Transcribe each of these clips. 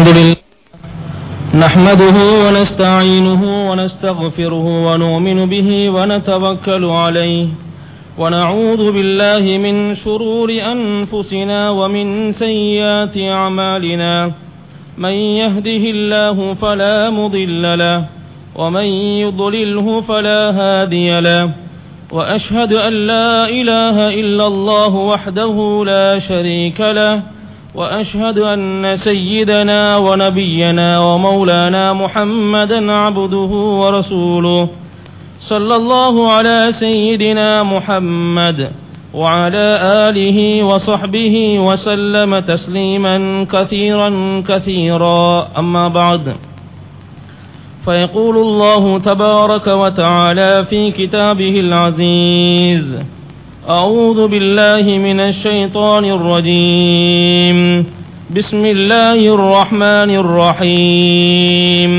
لله نحمده ونستعينه ونستغفره ونؤمن به ونتوكل عليه ونعوذ بالله من شرور أنفسنا ومن سيئات أعمالنا من يهده الله فلا مضل له ومن يضلله فلا هادي له وأشهد أن لا إله إلا الله وحده لا شريك له وأشهد أن سيدنا ونبينا ومولانا محمدا عبده ورسوله صلى الله على سيدنا محمد وعلى آله وصحبه وسلم تسليما كثيرا كثيرا أما بعد فيقول الله تبارك وتعالى في كتابه العزيز أعوذ بالله من الشيطان الرجيم بسم الله الرحمن الرحيم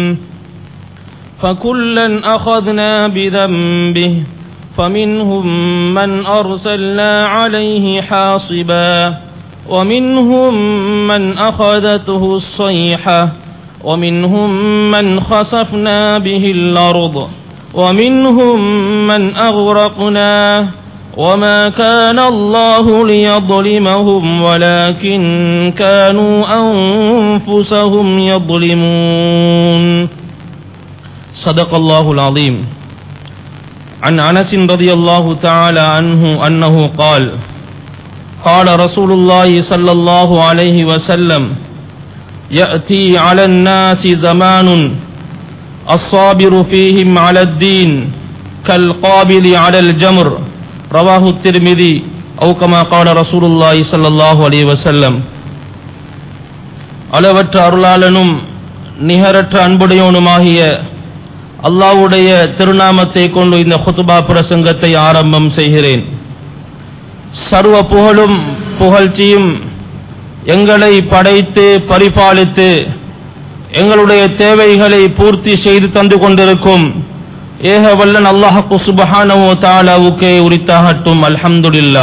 فكلا أخذنا بذنبه فمنهم من أرسلنا عليه حاصبا ومنهم من أخذته الصيحة ومنهم من خسفنا به الأرض ومنهم من أغرقناه وما كان الله ليظلمهم ولكن كانوا أنفسهم يظلمون صدق الله العظيم عن أنس رضي الله تعالى عنه أنه قال قال رسول الله صلى الله عليه وسلم يأتي على الناس زمان الصابر فيهم على الدين كالقابل على الجمر رواه الترمذي أو كما قال رسول الله صلى الله عليه وسلم அளவற்ற அருளாளனும் நிகரற்ற அன்புடையவனுமாகிய அல்லாவுடைய திருநாமத்தை கொண்டு இந்த ஹுத்துபா பிரசங்கத்தை ஆரம்பம் செய்கிறேன் சர்வ புகழும் புகழ்ச்சியும் எங்களை படைத்து பரிபாலித்து எங்களுடைய தேவைகளை பூர்த்தி செய்து தந்து கொண்டிருக்கும் ஏக வல்லன் அல்லாஹு சுபஹானவோ தாலாவுக்கே உரித்தாகட்டும் அல்ஹம்துலில்லா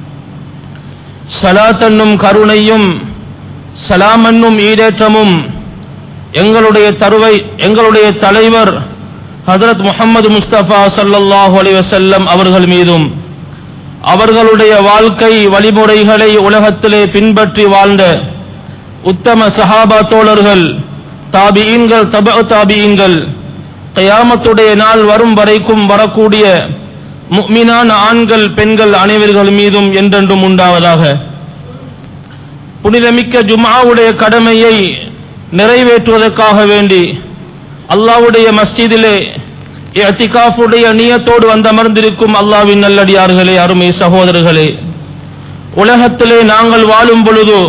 சலாத்தன்னும் கருணையும் சலாமன்னும் ஈடேற்றமும் எங்களுடைய தருவை எங்களுடைய தலைவர் ஹதரத் முகமது முஸ்தபா சல்லல்லாஹு அலி வசல்லம் அவர்கள் மீதும் அவர்களுடைய வாழ்க்கை வழிமுறைகளை உலகத்திலே பின்பற்றி வாழ்ந்த உத்தம சஹாபா தோழர்கள் தாபியீன்கள் தப தாபியீன்கள் கயாமத்துடைய நாள் வரும் வரைக்கும் வரக்கூடிய முக்மினான ஆண்கள் பெண்கள் அனைவர்கள் மீதும் என்றென்றும் உண்டாவதாக புனிதமிக்க ஜுமாவுடைய கடமையை நிறைவேற்றுவதற்காக வேண்டி அல்லாவுடைய மஸ்ஜிதிலே அத்திகாஃபுடைய நியத்தோடு வந்தமர்ந்திருக்கும் அல்லாவின் நல்லடியார்களே அருமை சகோதரர்களே உலகத்திலே நாங்கள் வாழும் பொழுது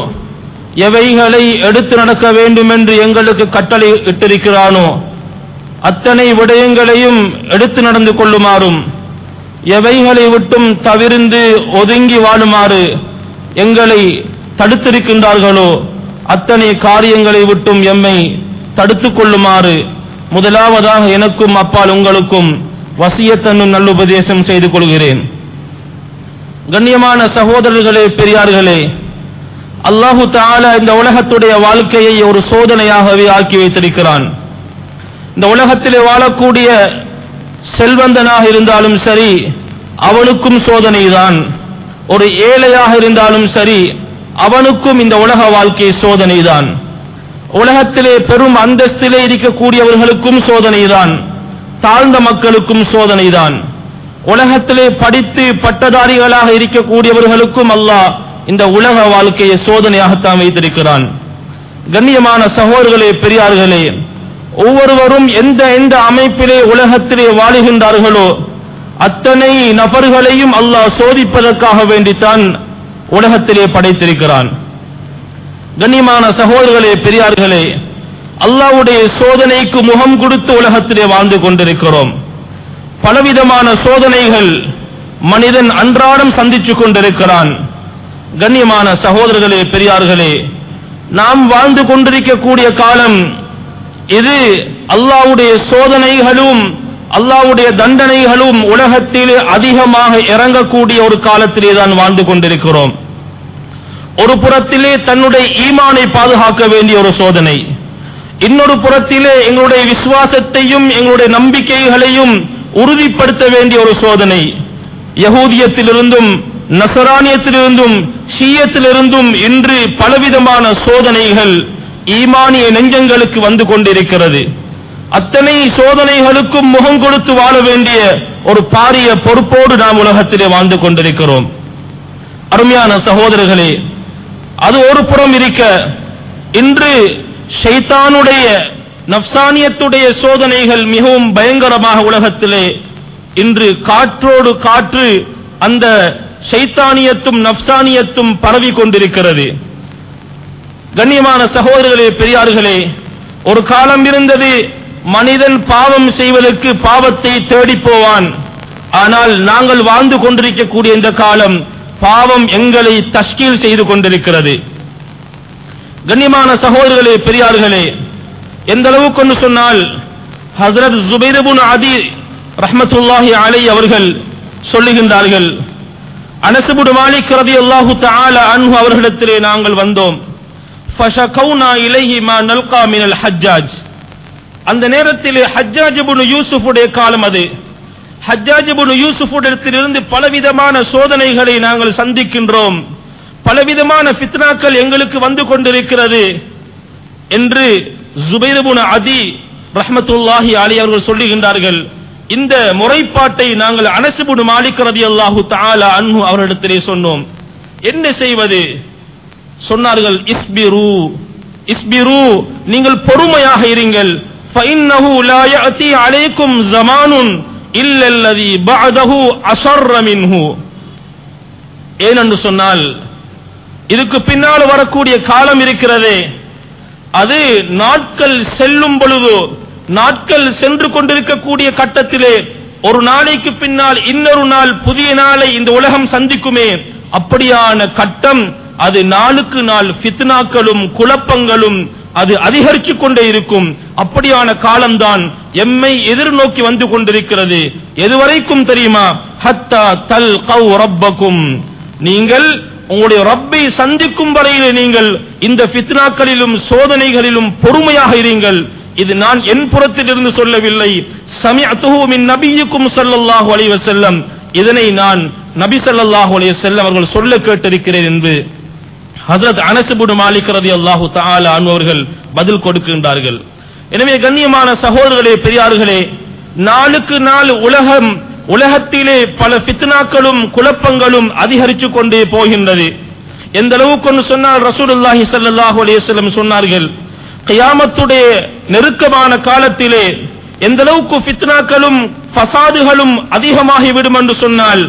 எவைகளை எடுத்து நடக்க வேண்டும் என்று எங்களுக்கு கட்டளை இட்டிருக்கிறானோ அத்தனை விடயங்களையும் எடுத்து நடந்து கொள்ளுமாறும் எவைகளை விட்டும் தவிர்ந்து ஒதுங்கி வாழுமாறு எங்களை தடுத்திருக்கின்றார்களோ அத்தனை காரியங்களை விட்டும் எம்மை தடுத்துக் கொள்ளுமாறு முதலாவதாக எனக்கும் அப்பால் உங்களுக்கும் வசியத்தன்னும் நல்லுபதேசம் செய்து கொள்கிறேன் கண்ணியமான சகோதரர்களே பெரியார்களே அல்லாஹு தாலா இந்த உலகத்துடைய வாழ்க்கையை ஒரு சோதனையாகவே ஆக்கி வைத்திருக்கிறான் இந்த உலகத்திலே வாழக்கூடிய செல்வந்தனாக இருந்தாலும் சரி அவனுக்கும் சோதனைதான் ஒரு ஏழையாக இருந்தாலும் சரி அவனுக்கும் இந்த உலக வாழ்க்கை சோதனைதான் உலகத்திலே பெரும் அந்தஸ்திலே இருக்கக்கூடியவர்களுக்கும் சோதனைதான் தாழ்ந்த மக்களுக்கும் சோதனைதான் உலகத்திலே படித்து பட்டதாரிகளாக இருக்கக்கூடியவர்களுக்கும் அல்லாஹ் இந்த உலக வாழ்க்கையை சோதனையாகத்தான் வைத்திருக்கிறான் கண்ணியமான சகோதரர்களே பெரியார்களே ஒவ்வொருவரும் எந்த எந்த அமைப்பிலே உலகத்திலே வாழுகின்றார்களோ அத்தனை நபர்களையும் அல்லாஹ் சோதிப்பதற்காக வேண்டித்தான் உலகத்திலே படைத்திருக்கிறான் கண்ணியமான சகோதரர்களே பெரியார்களே அல்லாவுடைய சோதனைக்கு முகம் கொடுத்து உலகத்திலே வாழ்ந்து கொண்டிருக்கிறோம் பலவிதமான சோதனைகள் மனிதன் அன்றாடம் சந்தித்துக் கொண்டிருக்கிறான் கண்ணியமான சகோதரர்களே பெரியார்களே நாம் வாழ்ந்து கொண்டிருக்கக்கூடிய காலம் இது அல்லாவுடைய சோதனைகளும் அல்லாவுடைய தண்டனைகளும் உலகத்திலே அதிகமாக இறங்கக்கூடிய ஒரு காலத்திலே தான் வாழ்ந்து கொண்டிருக்கிறோம் ஒரு புறத்திலே தன்னுடைய ஈமானை பாதுகாக்க வேண்டிய ஒரு சோதனை இன்னொரு புறத்திலே எங்களுடைய விசுவாசத்தையும் எங்களுடைய நம்பிக்கைகளையும் உறுதிப்படுத்த வேண்டிய ஒரு சோதனை யகூதியத்திலிருந்தும் நசரானியத்திலிருந்தும் ஷீயத்திலிருந்தும் இன்று பலவிதமான சோதனைகள் ஈமானிய நெஞ்சங்களுக்கு வந்து கொண்டிருக்கிறது அத்தனை சோதனைகளுக்கும் முகம் கொடுத்து வாழ வேண்டிய ஒரு பாரிய பொறுப்போடு நாம் உலகத்திலே வாழ்ந்து கொண்டிருக்கிறோம் அருமையான சகோதரர்களே அது ஒரு புறம் இருக்க இன்று ஷைத்தானுடைய நப்சானியத்துடைய சோதனைகள் மிகவும் பயங்கரமாக உலகத்திலே இன்று காற்றோடு காற்று அந்த ஷைத்தானியத்தும் நப்சானியத்தும் பரவி கொண்டிருக்கிறது கண்ணியமான சகோதரர்களே பெரியார்களே ஒரு காலம் இருந்தது மனிதன் பாவம் செய்வதற்கு பாவத்தை தேடி போவான் ஆனால் நாங்கள் வாழ்ந்து கொண்டிருக்கக்கூடிய இந்த காலம் பாவம் எங்களை தஷ்கீல் செய்து கொண்டிருக்கிறது கண்ணியமான சகோதரர்களே பெரியார்களே எந்த அளவுக்கு ஒன்று சொன்னால் ஹசரத் ஜுபைரபுன் அதி ரஹ்மத்துல்லாஹி அலை அவர்கள் சொல்லுகின்றார்கள் அனசுபுடு மாலிக் ரதி அல்லாஹு தஆலா அன்ஹு அவர்களிடத்திலே நாங்கள் வந்தோம் ஃபஷகௌனா இலைஹி மா நல்கா மினல் ஹஜ்ஜாஜ் அந்த நேரத்திலே ஹஜ்ஜாஜ் இப்னு யூசுஃபுடைய காலம் அது ஹஜ்ஜாஜ் இப்னு யூசுஃபுடத்திலிருந்து பலவிதமான சோதனைகளை நாங்கள் சந்திக்கின்றோம் பலவிதமான ஃபித்னாக்கள் எங்களுக்கு வந்து கொண்டிருக்கிறது என்று ஜுபைரபுன் அதி ரஹ்மத்துல்லாஹி அலி அவர்கள் சொல்லுகின்றார்கள் இந்த முறைப்பாட்டை நாங்கள் அனசுபுடு மாலிக் ரதி அல்லாஹு தாலா அன்ஹு அவரிடத்திலே சொன்னோம் என்ன செய்வது சொன்னார்கள் இஸ்பிரு இஸ்பிரு நீங்கள் பொறுமையாக இருங்கள் فإنه لا يأتي عليكم زمان إلا الذي بعده أشر منه ஏனென்று சொன்னால் இதுக்கு பின்னால் வரக்கூடிய காலம் இருக்கிறதே அது நாட்கள் செல்லும் பொழுது நாட்கள் சென்று கொண்டிருக்கக்கூடிய கட்டத்திலே ஒரு நாளைக்கு பின்னால் இன்னொரு நாள் புதிய நாளை இந்த உலகம் சந்திக்குமே அப்படியான கட்டம் அது நாளுக்கு நாள் ஃபித்னாக்களும் குழப்பங்களும் அது அதிகரித்து கொண்டே இருக்கும் அப்படியான காலம்தான் எம்மை எதிர்நோக்கி வந்து கொண்டிருக்கிறது எதுவரைக்கும் தெரியுமா ஹத்தா தல் கவ் ரப்பக்கும் நீங்கள் உங்களுடைய ரப்பை சந்திக்கும் வரையிலே நீங்கள் இந்த ஃபித்னாக்களிலும் சோதனைகளிலும் பொறுமையாக இருங்கள் இது நான் என் புறத்திலிருந்து சொல்லவில்லை சமிஅத்துஹு மின் நபியுக்கும் ஸல்லல்லாஹு அலைஹி வஸல்லம் இதனை நான் நபி ஸல்லல்லாஹு அலைஹி வஸல்லம் அவர்கள் சொல்ல கேட்டிருக்கிறேன் என்று ஹஜரத் அனஸ் இப்னு மாலிக் ரலியல்லாஹு தஆலா அன்ஹு அவர்கள் பதில் கொடுக்கின்றார்கள் எனவே கண்ணியமான சகோதரர்களே பெரியார்களே நாளுக்கு நாள் உலகம் உலகத்திலே பல ஃபித்னாக்களும் குழப்பங்களும் அதிகரித்து கொண்டே போகின்றது எந்த அளவுக்கு சொன்னால் ரசூலுல்லாஹி ஸல்லல்லாஹு அலைஹி வஸல்லம் சொன்னார்கள் கியாமத்துடைய நெருக்கமான காலத்திலே எந்த அளவுக்கு ஃபித்னாக்களும் ஃபசாதுகளும் அதிகமாகிவிடும் என்று சொன்னால்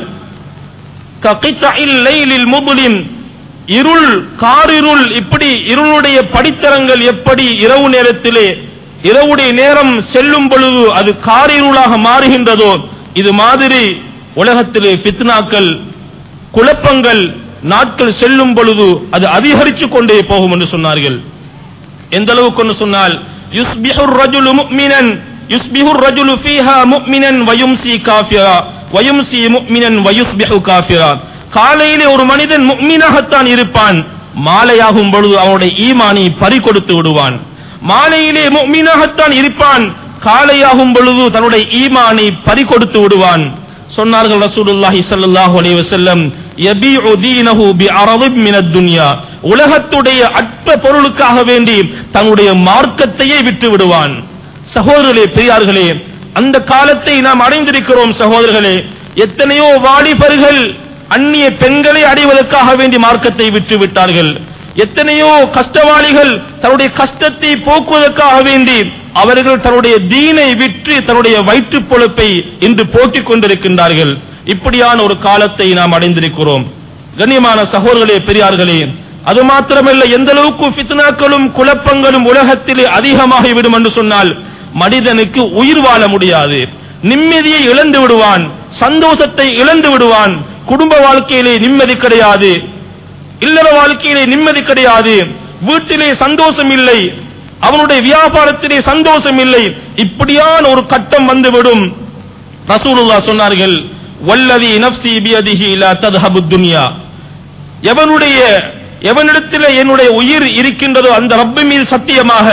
ககித்தஇல் லைலில் முதுலிம் இருள் காரிருள் இப்படி இருளுடைய படித்தரங்கள் எப்படி இரவு நேரத்திலே இரவுடைய நேரம் செல்லும் பொழுது அது காரிருளாக மாறுகின்றதோ இது மாதிரி உலகத்திலே ஃபித்னாக்கள் குழப்பங்கள் நாட்கள் செல்லும் பொழுது அது அதிகரித்து கொண்டே போகும் என்று சொன்னார்கள் எந்த அளவுக்கு சொன்னால் யுஸ்பிஹுர் ரஜுலு முஃமினன் யுஸ்பிஹுர் ரஜுலு ஃபீஹா முஃமினன் வயும்சி காஃபிரா வயும்சி முஃமினன் வயுஸ்பிஹு காஃபிரா காலையிலே ஒரு மனிதன் முஃமினாகத்தான் இருப்பான் மாலையாகும் பொழுது அவனுடைய ஈமானை பறி கொடுத்து விடுவான் மாலையிலே முஃமினாகத்தான் இருப்பான் காலையாகும் பொழுது தன்னுடைய ஈமானை பறி கொடுத்து விடுவான் சொன்னார்கள் ரசூலுல்லாஹி ஸல்லல்லாஹு அலைஹி வஸல்லம் யபீஉ தீனஹு பிஅரதின் மினத் துன்யா உலகத்துடைய அற்ப பொருளுக்காக வேண்டி தன்னுடைய மார்க்கத்தையே விட்டு விடுவான் சகோதரர்களே பெரியார்களே அந்த காலத்தை நாம் அடைந்திருக்கிறோம் சகோதரர்களே எத்தனையோ வாலிபர்கள் அந்நிய பெண்களை அடைவதற்காக வேண்டி மார்க்கத்தை விட்டு விட்டார்கள் எத்தனையோ கஷ்டவாளிகள் தன்னுடைய கஷ்டத்தை போக்குவதற்காக வேண்டி அவர்கள் தன்னுடைய தீனை விற்று தன்னுடைய வயிற்றுப் பொழப்பை இன்று போட்டிக் கொண்டிருக்கின்றார்கள் இப்படியான ஒரு காலத்தை நாம் அடைந்திருக்கிறோம் கண்ணியமான சகோதரர்களே பெரியார்களே அது மாத்திரமல்ல எந்த அளவுக்கு ஃபித்னாக்களும் குழப்பங்களும் உலகத்திலே அதிகமாகிவிடும் என்று சொன்னால் மனிதனுக்கு உயிர் வாழ முடியாது நிம்மதியை இழந்து விடுவான் சந்தோஷத்தை இழந்து விடுவான் குடும்ப வாழ்க்கையிலே நிம்மதி கிடையாது இல்லற வாழ்க்கையிலே நிம்மதி கிடையாது வீட்டிலே சந்தோஷம் இல்லை அவனுடைய வியாபாரத்திலே சந்தோஷம் இல்லை இப்படியான ஒரு கட்டம் வந்துவிடும் ரசூலுல்லா சொன்னார்கள் வல்லதி நப்சி பியதிஹி லா தத்ஹபு துன்யா எவனுடைய எவனிடத்தில் என்னுடைய உயிர் இருக்கின்றதோ அந்த ரப்பு மீது சத்தியமாக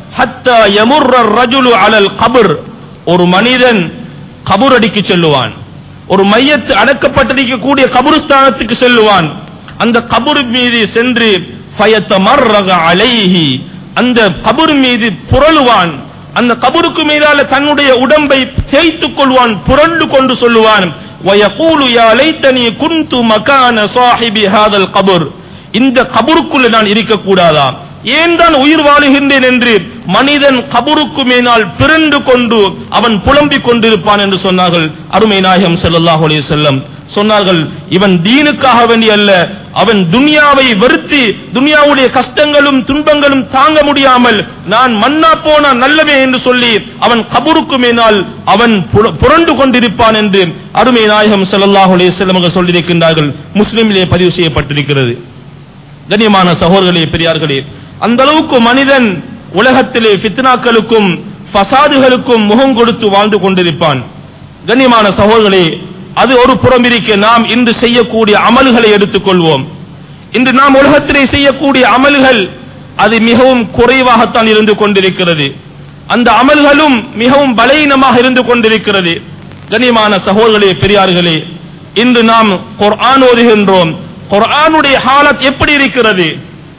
ஹத்தா யமுர்ர ரஜுலு அலல் கபர் ஒரு மனிதன் கபுரடிக்கு செல்லுவான் ஒரு மையத்து அடக்கப்பட்டிருக்கக்கூடிய கபுருஸ்தானத்துக்கு செல்லுவான் அந்த கபர் மீது சென்று ஃபயத்தமர்ரக அலைஹி அந்த கபர் மீது புரளுவான் அந்த கபருக்கு மீதால தன்னுடைய உடம்பை தேய்த்துக் கொள்வான் புரண்டு கொண்டு சொல்லுவான் وَيَقُولُ يَا لَيْتَنِي كُنْتُ مَكَانَ صَاحِبِ هَذَا الْقَبْرِ இந்த கபருக்குள்ள நான் இருக்கக்கூடாதா ஏன் தான் உயிர் வாழுகின்றேன் என்று மனிதன் கபருக்கு மேனால் பிறண்டு கொண்டு அவன் புலம்பிக் கொண்டிருப்பான் என்று சொன்னார்கள் அருமை நாயகம் ஸல்லல்லாஹு அலைஹி வஸல்லம் சொன்னார்கள் இவன் தீனுக்காக வேண்டி அல்ல அவன் துனியாவை வெறுத்து துனியாவுடைய கஷ்டங்களும் துன்பங்களும் தாங்க முடியாமல் நான் மன்னா போனா நல்லவே என்று சொல்லி அவன் கபருக்கு மேனால் அவன் புர- புரண்டு கொண்டிருப்பான் என்று அருமை நாயகம் ஸல்லல்லாஹு அலைஹி வஸல்லம் அவர்கள் சொல்லியிருக்கின்றார்கள் முஸ்லிமிலே பதிவு செய்யப்பட்டிருக்கிறது கண்ணியமான சகோதரர்களே பெரியார்களே அந்த அளவுக்கு மனிதன் உலகத்திலே ஃபித்னாக்களுக்கும் ஃபசாதுகளுக்கும் முகம் கொடுத்து வாழ்ந்து கொண்டிருப்பான் கண்ணியமான சகோதரர்களே அது ஒரு புறம் இருக்க நாம் இன்று செய்யக்கூடிய அமல்களை எடுத்துக்கொள்வோம் இன்று நாம் உலகத்திலே செய்யக்கூடிய அமல்கள் அது மிகவும் குறைவாகத்தான் இருந்து கொண்டிருக்கிறது அந்த அமல்களும் மிகவும் பலவீனமாக இருந்து கொண்டிருக்கிறது கண்ணியமான சகோதரர்களே பெரியார்களே இன்று நாம் குர்ஆன் ஓதுகின்றோம் குர்ஆனுடைய ஹாலத் எப்படி இருக்கிறது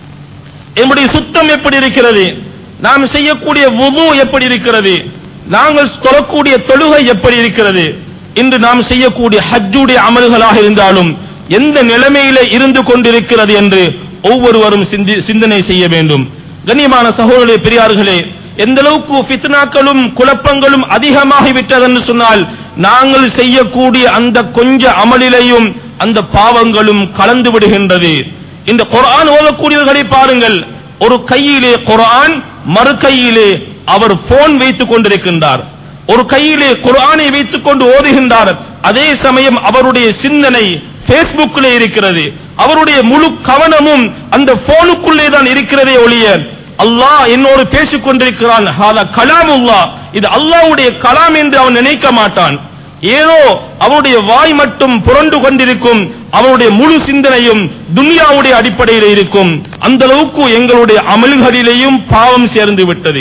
நம்முடைய சுத்தம் எப்படி இருக்கிறது நாம் செய்யக்கூடிய வுது எப்படி இருக்கிறது நாங்கள் தொழக்கூடிய தொழுகை எப்படி இருக்கிறது இன்று நாம் செய்யக்கூடிய ஹஜ்ஜுடைய அமல்களாக இருந்தாலும் எந்த நிலைமையிலே இருந்து கொண்டிருக்கிறது என்று ஒவ்வொருவரும் சிந்தி- சிந்தனை செய்ய வேண்டும் கண்ணியமான சகோதரர்களே பெரியார்களே எந்த அளவுக்கு ஃபித்னாக்களும் குழப்பங்களும் அதிகமாகி விட்டதென்று சொன்னால் நாங்கள் செய்யக்கூடிய அந்த கொஞ்ச அமலிலையும் அந்த பாவங்களும் கலந்து விடுகின்றது இந்த குர்ஆன் ஓதக்கூடியவர்களை பாருங்கள் ஒரு கையிலே குர்ஆன் மறு கையிலே அவர் போன் வைத்துக் கொண்டிருக்கின்றார் ஒரு கையிலே குர்ஆனை வைத்துக் கொண்டு ஓதுகின்றார் அதே சமயம் அவருடைய சிந்தனை பேஸ்புக்கிலே இருக்கிறது அவருடைய முழு கவனமும் அந்த போனுக்குள்ளே தான் இருக்கிறதே ஒழிய அல்லாஹ் என்னோடு பேசிக் கொண்டிருக்கிறான் ஹாதா கலாமுல்லா இது அல்லாஹ்வுடைய கலாம் என்று அவன் நினைக்க மாட்டான் ஏதோ அவருடைய வாய் மட்டும் புரண்டு கொண்டிருக்கும் அவருடைய முழு சிந்தனையும் துனியாவுடைய அடிப்படையில் இருக்கும் அந்த அளவுக்கு எங்களுடைய அமல்களிலேயும் பாவம் சேர்ந்து விட்டது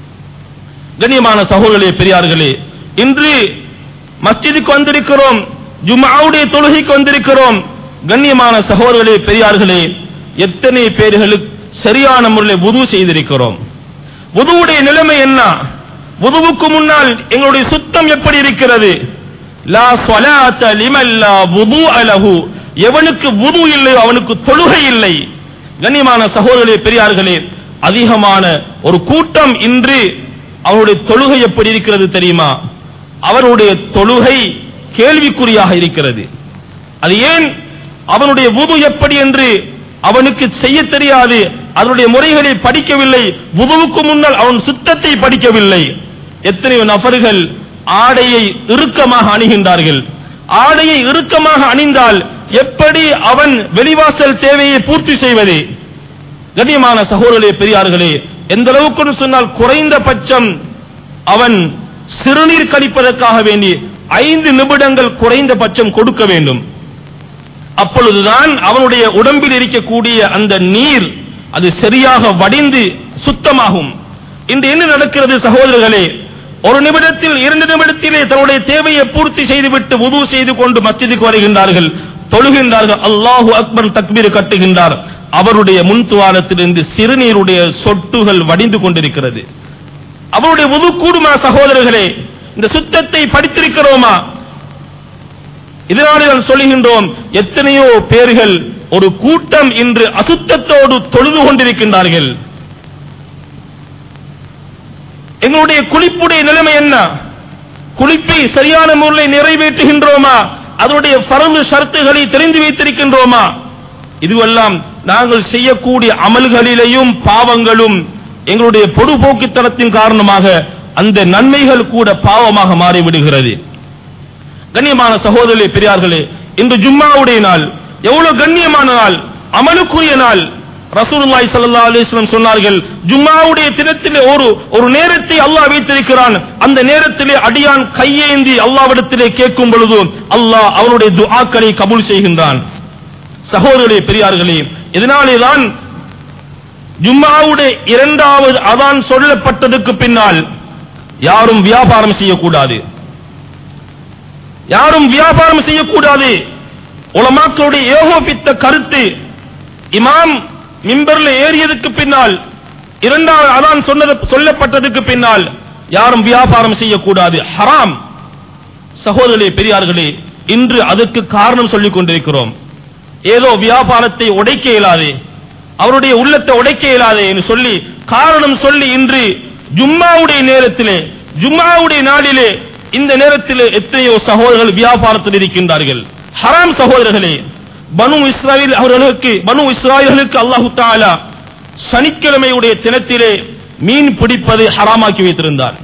கண்ணியமான சகோதரர்களே பெரியார்களே இன்று மஸ்ஜிதுக்கு வந்திருக்கிறோம் ஜும்ஆவுடைய தொழுகைக்கு வந்திருக்கிறோம் கண்ணியமான சகோதரர்களே பெரியார்களே எத்தனை பேர்களுக்கு சரியான முறையில் வுது செய்திருக்கிறோம் வுதுவுடைய நிலைமை என்ன வுதுவுக்கு முன்னால் எங்களுடைய சுத்தம் எப்படி இருக்கிறது லா ஸலாத்த லிமன் லா வுதுஅ லஹு எவனுக்கு வுது இல்லை அவனுக்கு தொழுகை இல்லை கண்ணியமான சகோதரர்களே பெரியார்களே அதிகமான ஒரு கூட்டம் இன்று அவருடைய தொழுகை எப்படி இருக்கிறது தெரியுமா அவருடைய தொழுகை கேள்விக்குறியாக இருக்கிறது அது ஏன் அவனுடைய வுது எப்படி என்று அவனுக்கு செய்ய தெரியாது அதனுடைய முறைகளை படிக்கவில்லை வுதுவுக்கு முன்னால் அவன் சுத்தத்தை படிக்கவில்லை எத்தனையோ நபர்கள் ஆடையை இறுக்கமாக அணிகின்றார்கள் ஆடையை இறுக்கமாக அணிந்தால் எப்படி அவன் வெளிவாசல் தேவையை பூர்த்தி செய்வது கண்ணியமான சகோதரர்களே பெரியார்களே எந்த அளவுக்கு சொன்னால் குறைந்தபட்சம் அவன் சிறுநீர் கழிப்பதற்காக வேண்டி ஐந்து நிமிடங்கள் குறைந்தபட்சம் கொடுக்க வேண்டும் அப்பொழுதுதான் அவனுடைய உடம்பில் இருக்கக்கூடிய அந்த நீர் அது சரியாக வடிந்து சுத்தமாகும் இன்று என்ன நடக்கிறது சகோதரர்களே ஒரு நிமிடத்தில் இரண்டு நிமிடத்திலே தன்னுடைய தேவையை பூர்த்தி செய்துவிட்டு உது செய்து கொண்டு மஸ்ஜிதுக்கு வருகின்றார்கள் தொழுகின்றார்கள் அல்லாஹு அக்பர் தக்பீர் கட்டுகின்றார் அவருடைய முன்துவாரத்திலிருந்து சிறுநீருடைய சொட்டுகள் வடிந்து கொண்டிருக்கிறது அவருடைய உது கூடுமா சகோதரர்களே இந்த சுத்தத்தை படித்திருக்கிறோமா இதனாலே நாம் சொல்லுகின்றோம் எத்தனையோ பேர்கள் ஒரு கூட்டம் இன்று அசுத்தத்தோடு தொழுது கொண்டிருக்கின்றார்கள் எங்களுடைய குளிப்புடைய நிலைமை என்ன குளிப்பை சரியான முறையில் நிறைவேற்றுகின்றோமா அதனுடைய பரந்து ஷரத்துகளை தெரிந்து வைத்திருக்கின்றோமா இதுவெல்லாம் நாங்கள் செய்யக்கூடிய அமல்களிலேயும் பாவங்களும் எங்களுடைய பொடுபோக்குத்தனத்தின் காரணமாக அந்த நன்மைகள் கூட பாவமாக மாறிவிடுகிறது கண்ணியமான சகோதரர்களே பெரியார்களே இன்று ஜும்மாவுடைய நாள் எவ்வளவு கண்ணியமான நாள் அமலுக்குரிய நாள் ரசூலுல்லாஹி ஸல்லல்லாஹு அலைஹி வஸல்லம் சொன்னார்கள் ஜும்மாவுடைய தினத்திலே ஒரு ஒரு நேரத்தை அல்லாஹ் வைத்திருக்கிறான் அந்த நேரத்திலே அடியான் கையேந்தி அல்லாஹ்விடத்திலே கேட்கும் பொழுது அல்லாஹ் அவனுடைய துஆக்களை கபூல் செய்கின்றான் சகோதரர்களே பெரியார்களே இதனாலே தான் ஜும்மாவுடைய இரண்டாவது அதான் சொல்லப்பட்டதுக்கு பின்னால் யாரும் வியாபாரம் செய்யக்கூடாது யாரும் வியாபாரம் செய்யக்கூடாது உலமாக்களுடைய ஏகோபித்த கருத்து இமாம் மிம்பர்ல ஏறியதுக்கு பின்னால் இரண்டாவது அதான் சொன்னது சொல்லப்பட்டதுக்கு பின்னால் யாரும் வியாபாரம் செய்யக்கூடாது ஹராம் சகோதரர்களே பெரியார்களே இன்று அதுக்கு காரணம் சொல்லிக் கொண்டிருக்கிறோம் ஏதோ வியாபாரத்தை உடைக்க இயலாது அவருடைய உள்ளத்தை உடைக்க இயலாது என்று சொல்லி காரணம் சொல்லி இன்று ஜும்மாவுடைய நேரத்திலே ஜும்மாவுடைய நாளிலே இந்த நேரத்தில் எத்தனையோ சகோதரர்கள் வியாபாரத்தில் இருக்கின்றார்கள் ஹராம் சகோதரர்களே பனு இஸ்ராயில் அவர்களுக்கு பனு இஸ்ராயல்களுக்கு அல்லாஹு தாலா சனிக்கிழமையுடைய தினத்திலே மீன் பிடிப்பதை ஹராமாக்கி வைத்திருந்தார்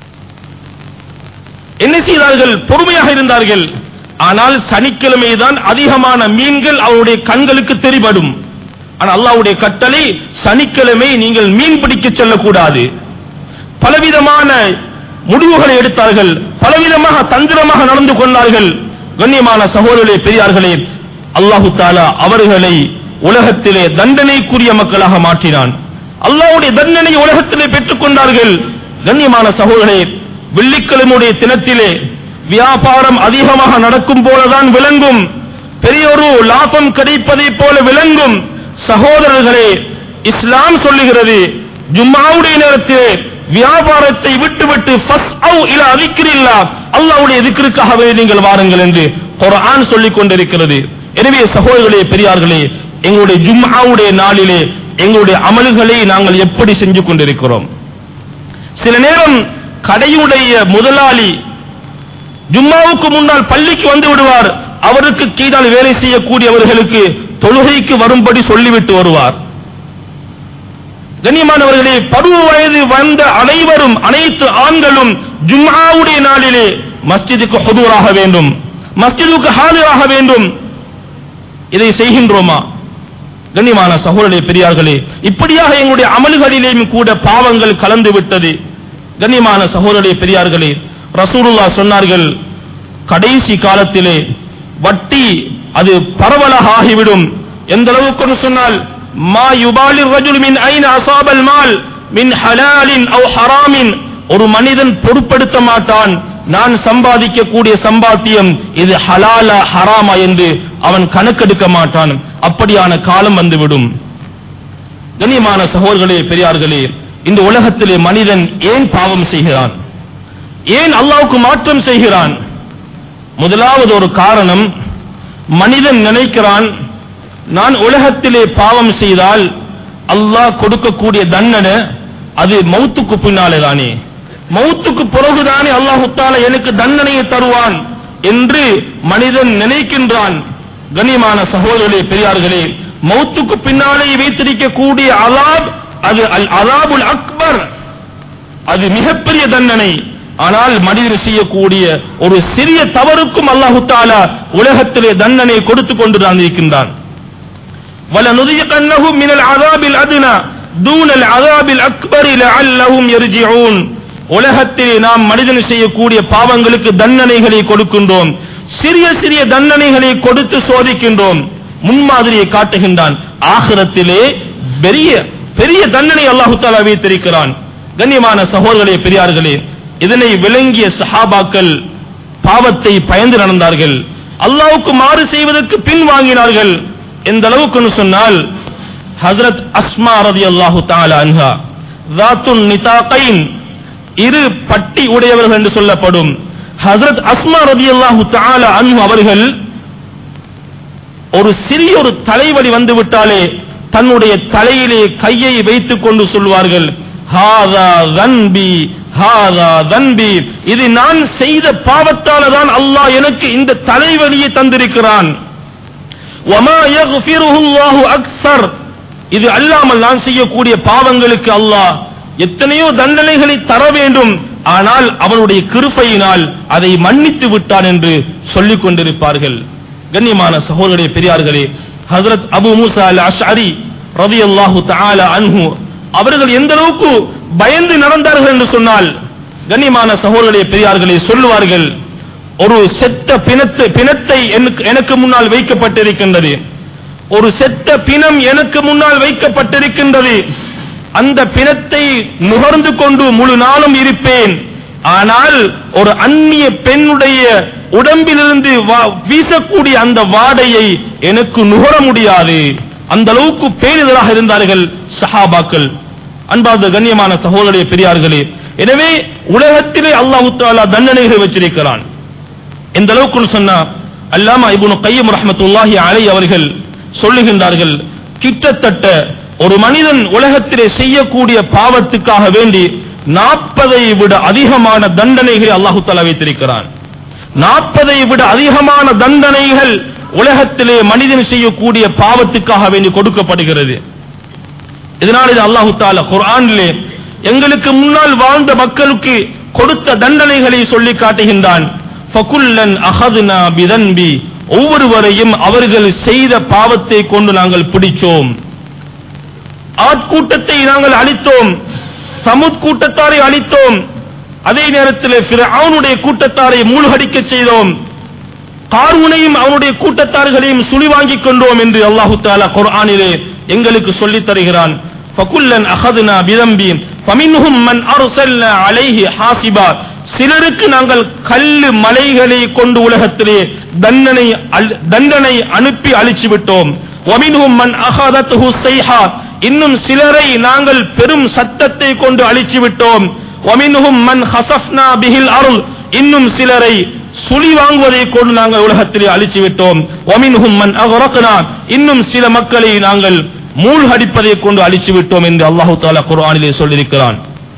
என்ன செய்தார்கள் பொறுமையாக இருந்தார்கள் ஆனால் சனிக்கிழமை தான் அதிகமான மீன்கள் அவருடைய கண்களுக்கு தெரிபடும் ஆனால் அல்லாஹ்வுடைய கட்டளை சனிக்கிழமை நீங்கள் மீன் பிடிக்க செல்லக்கூடாது பலவிதமான முடிவுகளை எடுத்தார்கள் பலவிதமாக தந்திரமாக நடந்து கொண்டார்கள் கண்ணியமான சகோதரர்களே பெரியார்களே அல்லாஹு தாலா அவர்களை உலகத்திலே தண்டனைக்குரிய மக்களாக மாற்றினான் அல்லாஹ்வுடைய தண்டனை உலகத்திலே பெற்றுக் கொண்டார்கள் கண்ணியமான சகோதரர்களே வெள்ளிக்கிழமையுடைய தினத்திலே வியாபாரம் அதிகமாக நடக்கும் போலதான் விளங்கும் பெரியொரு லாபம் கிடைப்பதை போல விளங்கும் சகோதரர்களே இஸ்லாம் சொல்லுகிறது ஜும்மாவுடைய நேரத்திலே வியாபாரத்தை விட்டுவிட்டு ஃபஸ்அவ் இலா அதிக்கிரில்லா அல்லாஹ்வுடைய திக்ருக்காகவே நீங்கள் வாருங்கள் என்று குர்ஆன் சொல்லிக் கொண்டிருக்கிறது எனவே சகோதரர்களே பெரியார்களே எங்களுடைய ஜும்ஆவுடைய நாளிலே எங்களுடைய அமல்களை நாங்கள் எப்படி செஞ்சு கொண்டிருக்கிறோம் சில நேரம் கடையுடைய முதலாளி ஜும்மாவுக்கு முன்னால் பள்ளிக்கு வந்து விடுவார் அவருக்கு கீழால் வேலை செய்யக்கூடியவர்களுக்கு தொழுகைக்கு வரும்படி சொல்லிவிட்டு வருவார் கண்ணியமானவர்களே பருவ வயது வந்த அனைவரும் அனைத்து ஆண்களும் ஜும்ஆவுடைய நாளிலே மஸ்ஜிதுக்கு ஹுதூராக வேண்டும் மஸ்ஜிதுக்கு ஹாஜராக வேண்டும் இதை செய்கின்றோமா கண்ணியமான சகோதரர்களே பெரியார்களே இப்படியாக எங்களுடைய அமல்களிலேயும் கூட பாவங்கள் கலந்து விட்டது கண்ணியமான சகோதரர்களே பெரியார்களே ரசூலுல்லாஹ் சொன்னார்கள் கடைசி காலத்திலே வட்டி அது பரவலாக ஆகிவிடும் எந்த அளவுக்கு சொன்னால் மா யுபாலி ரஜுல் மின் ஐன அசாபல் மால் மின் ஹலாலின் அவ் ஹராமின் ஒரு மனிதன் பொறுப்படுத்த மாட்டான் நான் சம்பாதிக்கக்கூடிய சம்பாத்தியம் இது ஹலாலா ஹராமா என்று அவன் கணக்கெடுக்க மாட்டான் அப்படியான காலம் வந்துவிடும் கண்ணியமான சகோதரர்களே பெரியார்களே இந்த உலகத்திலே மனிதன் ஏன் பாவம் செய்கிறான் ஏன் அல்லாவுக்கு மாற்றம் செய்கிறான் முதலாவது ஒரு காரணம் மனிதன் நினைக்கிறான் நான் உலகத்திலே பாவம் செய்தால் அல்லாஹ் கொடுக்கக்கூடிய தண்டனை அது மௌத்துக்கு பின்னாலே தானே மௌத்துக்கு பிறகுதானே அல்லாஹு தாலா எனக்கு தண்டனையை தருவான் என்று மனிதன் நினைக்கின்றான் கண்ணியமான சகோதரர்களே பெரியார்களே மௌத்துக்கு பின்னாலே வைத்திருக்கக்கூடிய அலாப் அது அல் அலாபுல் அக்பர் அது மிகப்பெரிய தண்டனை ஆனால் மனிதன் செய்யக்கூடிய ஒரு சிறிய தவறுக்கும் அல்லாஹு தாலா உலகத்திலே தண்டனை கொடுத்து கொண்டுதான் இருக்கின்றான் وَلَنُذِيقَنَّهُمْ مِنَ الْعَذَابِ الْأَدْنَى دُونَ الْعَذَابِ الْأَكْبَرِ لَعَلَّهُمْ يَرْجِعُونَ உலகத்திலே நாம் மனிதன் செய்யக்கூடிய பாவங்களுக்கு தண்டனைகளை கொடுக்கின்றோம் சிறிய சிறிய தண்டனைகளை கொடுத்து சோதிக்கின்றோம் முன்மாதிரியை காட்டுகின்றான் ஆகிரத்திலே பெரிய பெரிய தண்டனை அல்லாஹு தாலா வைத்திருக்கிறான் கண்ணியமான சகோதரர்களே பெரியார்களே இதனை விளங்கிய சஹாபாக்கள் பாவத்தை பயந்து நடந்தார்கள் அல்லாஹ்வுக்கு மாறு செய்வதற்கு பின் வாங்கினார்கள் எந்த அளவுக்குன்னு சொன்னால் ஹஜரத் அஸ்மா ரதியல்லாஹு தஆலா அன்ஹா ذاتுன் நிதாகைன் இரு பட்டி உடையவர்கள் என்று சொல்லப்படும் ஹஜரத் அஸ்மா ரதியல்லாஹு தஆலா அன்ஹு அவர்கள் ஒரு சிறிய ஒரு தலைவலி வந்து விட்டாலே தன்னுடைய தலையிலே கையை வைத்துக் கொண்டு சொல்வார்கள் ஹாதா தன்பி ஹாதா தன்பி இது நான் செய்த பாவத்தால தான் அல்லாஹ் எனக்கு இந்த தலைவலியை தந்திருக்கிறான் வமா யக்ஃபிருஹு அல்லாஹு அக்ஸர் இது அல்லாமல் நான் செய்யக்கூடிய பாவங்களுக்கு அல்லாஹ் எத்தனையோ தண்டனைகளை தர வேண்டும் ஆனால் அவனுடைய கிருபையினால் அதை மன்னித்து விட்டான் என்று சொல்லிக் கொண்டிருப்பார்கள் கண்ணியமான சகோதரர்களே பெரியார்களே ஹஜரத் அபு மூசா அல் அஷ்அரி ரலியல்லாஹு தஆலா அன்ஹு அவர்கள் எந்த அளவுக்கு பயந்து நடந்தார்கள் என்று சொன்னால் கண்ணியமான சகோதரர்களே பெரியார்களே சொல்லுவார்கள் ஒரு செத்த பிணத்தை பிணத்தை எனக்கு எனக்கு முன்னால் வைக்கப்பட்டிருக்கின்றது ஒரு செத்த பிணம் எனக்கு முன்னால் வைக்கப்பட்டிருக்கின்றது அந்த பிணத்தை நுகர்ந்து கொண்டு முழு நாளும் இருப்பேன் ஆனால் ஒரு அந்நிய பெண்ணுடைய உடம்பிலிருந்து வா- வீசக்கூடிய அந்த வாடையை எனக்கு நுகர முடியாது அந்த அளவுக்கு பேரிதலாக இருந்தார்கள் சஹாபாக்கள் அன்பார்ந்த கண்ணியமான சகோதரிய பெரியார்களே எனவே உலகத்திலே அல்லாஹ் தாலா தண்டனைகளை வச்சிருக்கிறான் எந்த அளவுக்கு சொன்னா அல்லாமா இப்னு கையம் ரஹ்மத்துல்லாஹி அலை அவர்கள் சொல்லுகின்றார்கள் கிட்டத்தட்ட ஒரு மனிதன் உலகத்திலே செய்யக்கூடிய பாவத்துக்காக வேண்டி நாற்பதை விட அதிகமான தண்டனைகளை அல்லாஹு தஆலா வைத்திருக்கிறான் நாற்பதை விட அதிகமான தண்டனைகள் உலகத்திலே மனிதன் செய்யக்கூடிய பாவத்துக்காக வேண்டி கொடுக்கப்படுகிறது இதனால் இது அல்லாஹு தாலா குர்ஆனிலே எங்களுக்கு முன்னால் வாழ்ந்த மக்களுக்கு கொடுத்த தண்டனைகளை சொல்லி காட்டுகின்றான் ஃபகுல்லன் அஹதுனா பிதன்பி ஒவ்வொருவரையும் அவர்கள் செய்த பாவத்தை கொண்டு நாங்கள் பிடிச்சோம் ஆத் கூட்டத்தை நாங்கள் அழித்தோம் சமுத் கூட்டத்தாரை அழித்தோம் அதே நேரத்தில் ஃபிரௌனுடைய கூட்டத்தாரை மூழ்கடிக்க செய்தோம் கார்வுனையும் அவனுடைய கூட்டத்தார்களையும் சுழி வாங்கிக் கொண்டோம் என்று அல்லாஹு தாலா குர்ஆனிலே எங்களுக்கு சொல்லித் தருகிறான் ஃபகுல்லன் அஹதுனா பிதம்பி ஃபமின்ஹும் மன் அர்சல்னா அலைஹி ஹாசிபா சிலருக்கு நாங்கள் கல்லு மலைகளை கொண்டு உலகத்திலே தண்டனை அல்- தண்டனை அனுப்பி அழிச்சு விட்டோம் வமின்ஹும் மன் அஹதத்துஹு ஸைஹா இன்னும் சிலரை நாங்கள் பெரும் சத்தத்தை கொண்டு அழிச்சு விட்டோம் வமின்ஹும் மன் ஹசஃப்னா பிஹில் அருள் இன்னும் சிலரை சுழி வாங்குவதை கொண்டு நாங்கள் உலகத்திலே அழிச்சு விட்டோம் வமின்ஹும் மன் அகரக்னா இன்னும் சில மக்களை நாங்கள் மூழ்கடிப்பதை கொண்டு அழிச்சு விட்டோம் என்று அல்லாஹு தாலா குர்ஆனிலே சொல்லியிருக்கிறான்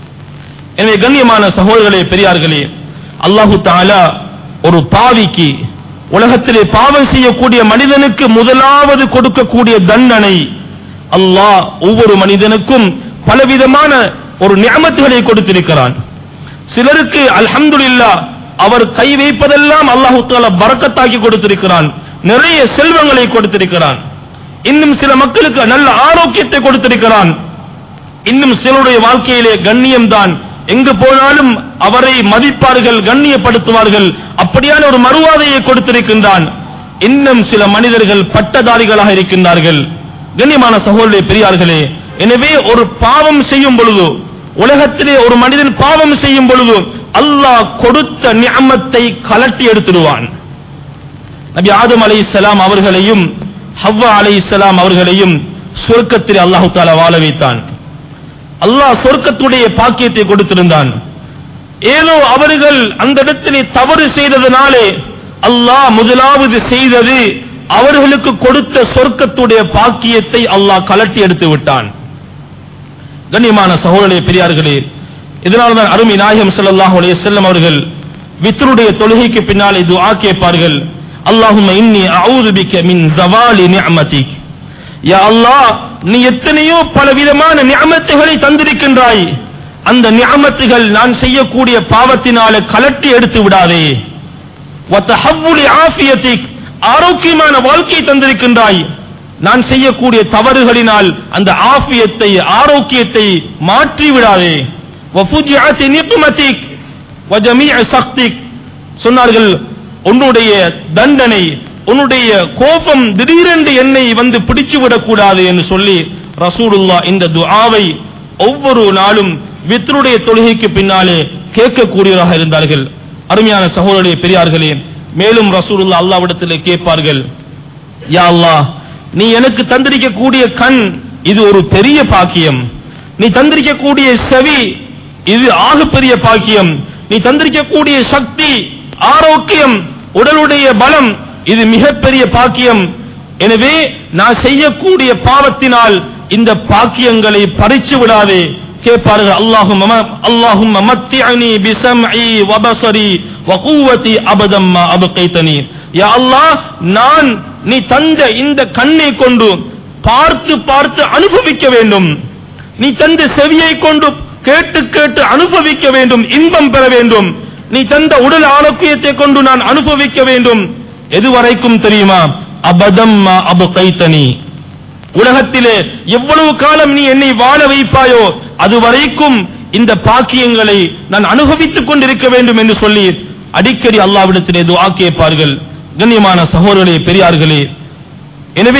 எனவே கண்ணியமான சகோதரர்களே பெரியார்களே அல்லாஹு தாலா ஒரு பாவிக்கு உலகத்திலே பாவம் செய்யக்கூடிய மனிதனுக்கு முதலாவது கொடுக்கக்கூடிய தண்டனை அல்லாஹ் ஒவ்வொரு மனிதனுக்கும் பலவிதமான ஒரு நியமத்துகளை கொடுத்திருக்கிறான் சிலருக்கு அல்ஹம்துலில்லாஹ் அவர் கை வைப்பதெல்லாம் அல்லாஹு தாலா பரக்கத்தாக்கி கொடுத்திருக்கிறான் நிறைய செல்வங்களை கொடுத்திருக்கிறான் இன்னும் சில மக்களுக்கு நல்ல ஆரோக்கியத்தை கொடுத்திருக்கிறான் இன்னும் சிலருடைய வாழ்க்கையிலே கண்ணியம் தான் எங்கு போனாலும் அவரை மதிப்பார்கள் கண்ணியப்படுத்துவார்கள் அப்படியான ஒரு மறுவாதையை கொடுத்திருக்கின்றான் இன்னும் சில மனிதர்கள் பட்டதாரிகளாக இருக்கின்றார்கள் கண்ணியமான சகோதரே பெரியார்களே எனவே ஒரு பாவம் செய்யும் பொழுது உலகத்திலே ஒரு மனிதன் பாவம் செய்யும் பொழுது அல்லாஹ் கொடுத்த நியமத்தை கலட்டி எடுத்துடுவான் நபி ஆதம் அலைஹிஸ்ஸலாம் அவர்களையும் ஹவ்வா அலைஹிஸ்ஸலாம் அவர்களையும் சொர்க்கத்தில் அல்லாஹு தாலா வாழ வைத்தான் அல்லாஹ் சொர்க்கத்துடைய பாக்கியத்தை கொடுத்திருந்தான் ஏதோ அவர்கள் அந்த இடத்திலே தவறு செய்ததனாலே அல்லாஹ் முதலாவது செய்தது அவர்களுக்கு கொடுத்த சொர்க்கத்துடைய பாக்கியத்தை அல்லாஹ் கலட்டி எடுத்து விட்டான் கண்ணியமான சகோதரே பெரியார்களே இதனால்தான் அருமை நாயகம் ஸல்லல்லாஹு அலைஹி வஸல்லம் அவர்கள் வித்ருடைய தொழுகைக்கு பின்னாலே துஆ கேட்பார்கள் அல்லாஹும்ம இன்னி அஊது பிக்க மின் ஜவாலி நிஅமதிக் யா அல்லாஹ் நீ எத்தனையோ பலவிதமான நியமத்துகளை தந்திருக்கின்றாய் அந்த நியமத்துகள் நான் செய்யக்கூடிய பாவத்தினால கலட்டி எடுத்து விடாதே வத்தஹவ்வுலி ஆஃபியத்திக் ஆரோக்கியமான வாழ்க்கை தந்திருக்கின்றாய் நான் செய்யக்கூடிய தவறுகளினால் அந்த ஆஃபியத்தை ஆரோக்கியத்தை மாற்றி விடாதே வஃபுஜிஅத்தி நிக்மத்திக் வஜமீஅ சக்திக் சொன்னார்கள் உன்னுடைய தண்டனை உன்னுடைய கோபம் திடீரென்று என்னை வந்து பிடிச்சு விடக்கூடாது என்று சொல்லி ரசூலுல்லா இந்த துஆவை ஒவ்வொரு நாளும் வித்ருடைய தொழுகைக்கு பின்னாலே கேட்கக்கூடியவராக இருந்தார்கள் அருமையான சகோதரர்களே பெரியார்களே மேலும் ரசூலுல்லா அல்லாவிடத்திலே கேட்பார்கள் யா அல்லாஹ் நீ எனக்கு தந்திருக்கக்கூடிய கண் இது ஒரு பெரிய பாக்கியம் நீ தந்திருக்கக்கூடிய செவி இது ஆகப்பெரிய பாக்கியம் நீ தந்திருக்கக்கூடிய சக்தி ஆரோக்கியம் உடலுடைய பலம் இது மிகப்பெரிய பாக்கியம் எனவே நான் செய்யக்கூடிய பாவத்தினால் இந்த பாக்கியங்களை பறிச்சு விடாதே கேட்பார்கள் அல்லாஹும் அல்லாஹும் மத்தியனி பிசம்இ வபசரி வகுவதி அபதம்மா அபகைத்தனி யா அல்லாஹ் நான் நீ தந்த இந்த கண்ணை கொண்டு பார்த்து பார்த்து அனுபவிக்க வேண்டும் நீ தந்த செவியை கொண்டு கேட்டு கேட்டு அனுபவிக்க வேண்டும் இன்பம் பெற வேண்டும் நீ தந்த உடல் ஆரோக்கியத்தை கொண்டு நான் அனுபவிக்க வேண்டும் எதுவரைக்கும் தெரியுமா அபதம்மா அபகைத்தனி உலகத்திலே எவ்வளவு காலம் நீ என்னை வாழ வைப்பாயோ அதுவரைக்கும் இந்த பாக்கியங்களை நான் அனுபவித்துக் கொண்டிருக்க வேண்டும் என்று சொல்லி அடிக்கடி அல்லாவிடத்திலே துஆ கேட்பார்கள் கண்ணியமான சகோதரர்களே பெரியார்களே எனவே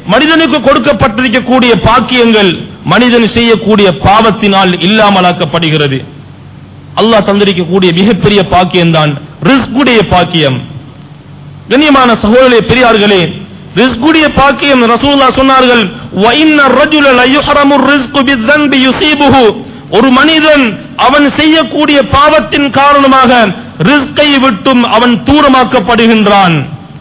மனிதனுக்கு கொடுக்கப்பட்டிருக்கக்கூடிய பாக்கியங்கள் மனிதன் செய்யக்கூடிய பாவத்தினால் இல்லாமலாக்கப்படுகிறது அல்லாஹ் தந்திருக்கக்கூடிய மிகப்பெரிய பாக்கியம்தான் ரிஸ்குடைய பாக்கியம் கண்ணியமான சகோதரர்களே பெரியார்களே ரிஸ்குடைய பாக்கியம் ரசூலுல்லாஹ் சொன்னார்கள் "வ இன்ன الرَّجُلَ لَيُحْرَمُ الرِّزْقُ بِالذَّنْبِ يُصِيبُهُ ஒரு மனிதன் அவன் செய்யக்கூடிய பாவத்தின் காரணமாக ரிஸ்கை விட்டும் அவன் தூரமாக்கப்படுகின்றான்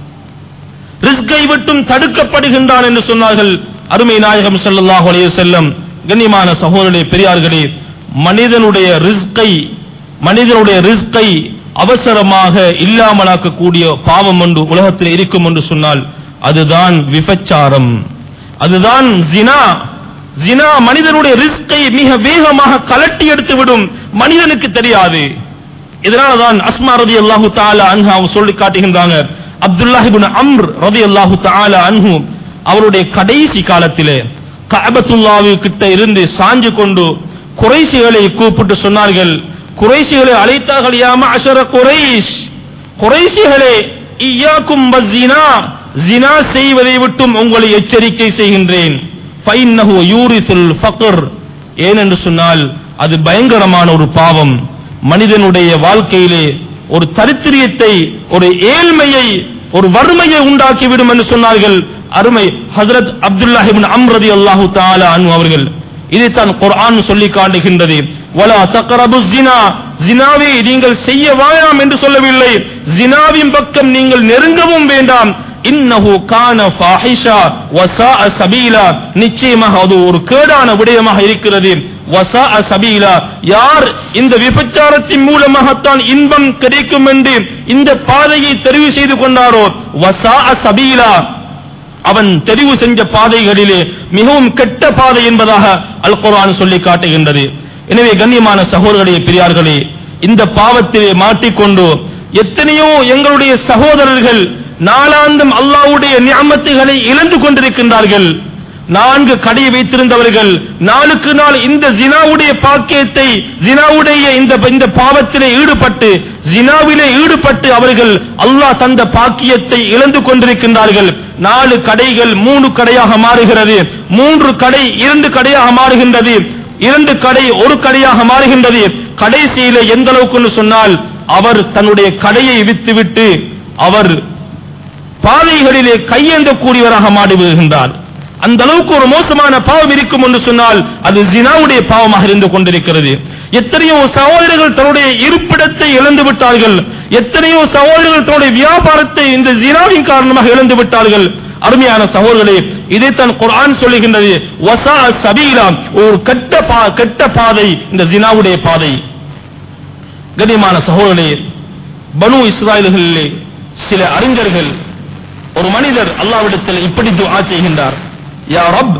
ரிஸ்கை விட்டும் தடுக்கப்படுகின்றான் என்று சொன்னார்கள் அருமை நாயகம் ஸல்லல்லாஹு அலைஹி வஸல்லம் கண்ணியமான சகோதரர்களே பெரியார்களே மனிதனுடைய ரிஸ்கை மனிதனுடைய ரிஸ்கை அவசரமாக இல்லாமலாக்கக்கூடிய பாவம் ஒன்று உலகத்தில் இருக்கும் என்று சொன்னால் அதுதான் விபச்சாரம் அதுதான் ஜினா ஜினா மனிதனுடைய ரிஸ்கை மிக வேகமாக கலட்டி எடுத்து விடும் மனிதனுக்கு தெரியாது இதனால தான் அஸ்மா ரதி அல்லாஹு தாலா அன்ஹு அவங்க சொல்லி காட்டுகின்றாங்க அப்துல்லாஹ் இப்னு அம்ர் ரதி அல்லாஹு தாலா அன்ஹு அவருடைய கடைசி காலத்திலே கஅபத்துல்லாஹு கிட்ட இருந்து சாஞ்சு கொண்டு குறைசிகளை கூப்பிட்டு சொன்னார்கள் குறைசிகளை அழைத்தார்கள் யா மஅஷர குறைஷ் குறைசிகளே இய்யாக்கும் வஸ்ஸினா ஜினா செய்வதை விட்டும் உங்களை எச்சரிக்கை செய்கின்றேன் ஃபைன்னஹு யூரிசுல் ஃபக்ர் ஏனென்று சொன்னால் அது பயங்கரமான ஒரு பாவம் மனிதனுடைய வாழ்க்கையிலே ஒரு தரித்திரியத்தை ஒரு ஏழ்மையை ஒரு வறுமையை உண்டாக்கிவிடும் என்று சொன்னார்கள் அருமை ஹஜரத் அப்துல்லாஹ் இப்னு அம்ர் ரலியல்லாஹு தஆலா அன்ஹு அவர்கள் இதைத்தான் குர்ஆன் சொல்லி காட்டுகின்றது வலா தக்ரபு ஜினா ஜினாவை நீங்கள் செய்ய வேண்டாம் என்று சொல்லவில்லை ஜினாவின் பக்கம் நீங்கள் நெருங்கவும் வேண்டாம் இன்னஹு கான ஃபாஹிஷா வஸாஅ சபீலா நிச்சயமாக அது ஒரு கேடான விடயமாக இருக்கிறது வஸாஅ சபீலா யார் இந்த விபச்சாரத்தின் மூலமாகத்தான் இன்பம் கிடைக்கும் என்று இந்த பாதையை தெரிவு செய்து கொண்டாரோ வஸாஅ சபீலா அவன் தெரிவு செஞ்ச பாதைகளிலே மிகவும் கெட்ட பாதை என்பதாக அல் குர்ஆன் சொல்லி காட்டுகின்றது எனவே கண்ணியமான சகோதரர்களே பெரியார்களே இந்த பாவத்திலே மாட்டிக்கொண்டு எத்தனையோ எங்களுடைய சகோதரர்கள் நாளாந்தம் அல்லாஹ்வுடைய நியமத்துகளை இழந்து கொண்டிருக்கின்றார்கள் நான்கு கடை வைத்திருந்தவர்கள் நாளுக்கு நாள் இந்த ஜினாவுடைய பாக்கியத்தை ஜினாவுடைய இந்த இந்த பாவத்திலே ஈடுபட்டு ஜினாவிலே ஈடுபட்டு அவர்கள் அல்லாஹ் தந்த பாக்கியத்தை இழந்து கொண்டிருக்கின்றார்கள் நாலு கடைகள் மூணு கடையாக மாறுகிறது மூன்று கடை இரண்டு கடையாக மாறுகின்றது இரண்டு கடை ஒரு கடையாக மாறுகின்றது கடைசியில எந்த அளவுக்கு சொன்னால் அவர் தன்னுடைய கடையை வித்துவிட்டு அவர் பாதைகளிலே கையேந்தக்கூடியவராக மாறி விடுகின்றார் அந்த அளவுக்கு ஒரு மோசமான பாவம் இருக்கும் என்று சொன்னால் அது ஜினாவுடைய பாவமாக இருந்து கொண்டிருக்கிறது எத்தனையோ சகோதரர்கள் தன்னுடைய இருப்பிடத்தை இழந்து விட்டார்கள் எத்தனையோ சகோதரர்கள் தன்னுடைய வியாபாரத்தை இந்த ஜினாவின் காரணமாக இழந்து விட்டார்கள் அருமையான சகோதரர்களே இதைத்தான் குர்ஆன் சொல்லுகின்றது வசா சபீலா ஒரு கெட்ட பா கெட்ட பாதை இந்த ஜினாவுடைய பாதை கண்ணியமான சகோதரர்களே பனு இஸ்ராயல்களிலே சில அறிஞர்கள் ஒரு மனிதர் அல்லாவிடத்தில் இப்படி துஆ செய்கின்றார் யா ரப்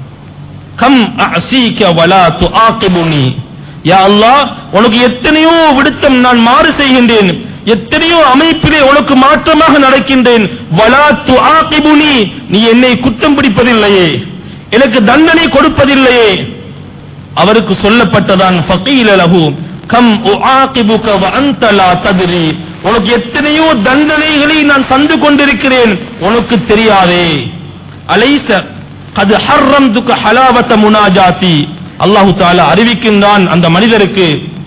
கம் அஸீக வலா துஆகிபுனி யா அல்லாஹ் உனக்கு எத்தனையோ விடுத்தம் நான் மாறு செய்கின்றேன் எத்தனையோ அமைப்பிலே உனக்கு மாற்றமாக நடக்கின்றேன் வலா துஆகிபுனி நீ என்னை குற்றம் பிடிப்பதில்லையே எனக்கு தண்டனை கொடுப்பதில்லையே அவருக்கு சொல்லப்பட்டதான் ஃபகீல லஹு கம் உஆகிபுக வ அன்த லா தத்ரி உனக்கு எத்தனையோ தண்டனைகளை நான் தந்து கொண்டிருக்கிறேன் உனக்கு தெரியாதே அலைச கது ஹர்ரம்துக ஹலாவத முனாஜாத்தி அல்லாஹு தாலா அறிவிக்கின்றான் அந்த மனிதருக்கு